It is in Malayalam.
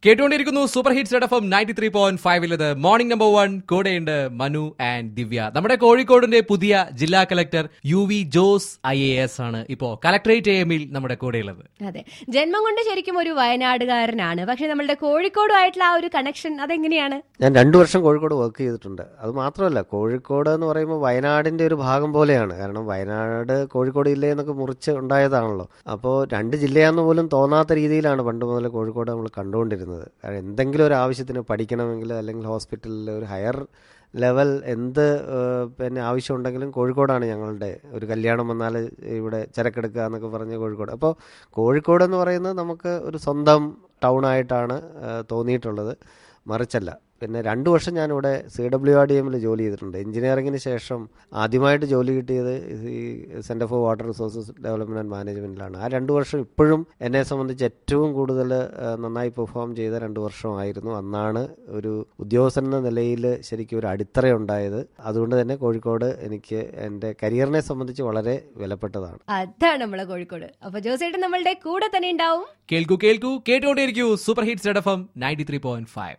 കേട്ടുകൊണ്ടിരിക്കുന്നു super hits F M ninety three point ഫൈവിലത് മോർണിംഗ് നമ്പർ വൺ കൂടെയുണ്ട് മനു ആൻഡ് ദിവ്യ നമ്മുടെ കോഴിക്കോടിന്റെ പുതിയ ജില്ലാ collector U V Jose I A S ആണ് ഇപ്പോ കളക്ടറേറ്റ് എമ്മിൽ നമ്മുടെ കൂടെയുള്ളത് അതെ ജന്മം കൊണ്ട് ശരിക്കും ഒരു വയനാടുകാരനാണ് പക്ഷെ നമ്മളുടെ കോഴിക്കോടുമായിട്ടുള്ള ആ ഒരു കണക്ഷൻ അതെങ്ങനെയാണ് ഞാൻ രണ്ടു വർഷം കോഴിക്കോട് വർക്ക് ചെയ്തിട്ടുണ്ട് അത് മാത്രമല്ല കോഴിക്കോട് എന്ന് പറയുമ്പോൾ വയനാടിന്റെ ഒരു ഭാഗം പോലെയാണ് കാരണം വയനാട് കോഴിക്കോട് ജില്ലയെന്നൊക്കെ മുറിച്ച് ഉണ്ടായതാണല്ലോ അപ്പോൾ രണ്ട് ജില്ലയാന്ന് പോലും തോന്നാത്ത രീതിയിലാണ് പണ്ട് മുതൽ കോഴിക്കോട് നമ്മൾ കണ്ടുകൊണ്ടിരുന്നത് കാരണം എന്തെങ്കിലും ഒരു ആവശ്യത്തിന് പഠിക്കണമെങ്കിൽ അല്ലെങ്കിൽ ഹോസ്പിറ്റലിൽ ഒരു ഹയർ ലെവൽ എന്ത് ഏഹ്, പിന്നെ ആവശ്യമുണ്ടെങ്കിലും കോഴിക്കോടാണ് ഞങ്ങളുടെ ഒരു കല്യാണം വന്നാൽ ഇവിടെ ചരക്കെടുക്കുക എന്നൊക്കെ പറഞ്ഞ് കോഴിക്കോട് അപ്പോൾ കോഴിക്കോട് എന്ന് പറയുന്നത് നമുക്ക് ഒരു സ്വന്തം ടൗൺ ആയിട്ടാണ് ഏഹ്, തോന്നിയിട്ടുള്ളത് മറിച്ചല്ല പിന്നെ രണ്ട് വർഷം ഞാനിവിടെ സി ഡബ്ല്യു ആർ ഡി എമ്മിൽ ജോലി ചെയ്തിട്ടുണ്ട് എഞ്ചിനീയറിങ്ങിന് ശേഷം ആദ്യമായിട്ട് ജോലി കിട്ടിയത് ഈ centre for water resources development and മാനേജ്മെൻറ്റിലാണ് ആ രണ്ട് വർഷം ഇപ്പോഴും എന്നെ സംബന്ധിച്ച് ഏറ്റവും കൂടുതൽ ആ, നന്നായി പെർഫോം ചെയ്ത രണ്ട് വർഷമായിരുന്നു അന്നാണ് ഒരു ഉദ്യോഗസ്ഥൻ എന്ന നിലയിൽ ശരിക്കും ഒരു അടിത്തറ ഉണ്ടായത് അതുകൊണ്ട് തന്നെ കോഴിക്കോട് എനിക്ക് എൻ്റെ കരിയറിനെ സംബന്ധിച്ച് വളരെ വിലപ്പെട്ടതാണ് അതാണ് നമ്മളെ കോഴിക്കോട് അപ്പൊ ജോസേട്ടൻ നമ്മളുടെ കൂടെ തന്നെ ഉണ്ടാവും കേൾക്കൂ കേൾക്കൂ കേട്ടുകൊണ്ടേയിരിക്കൂ super hits F M ninety three point five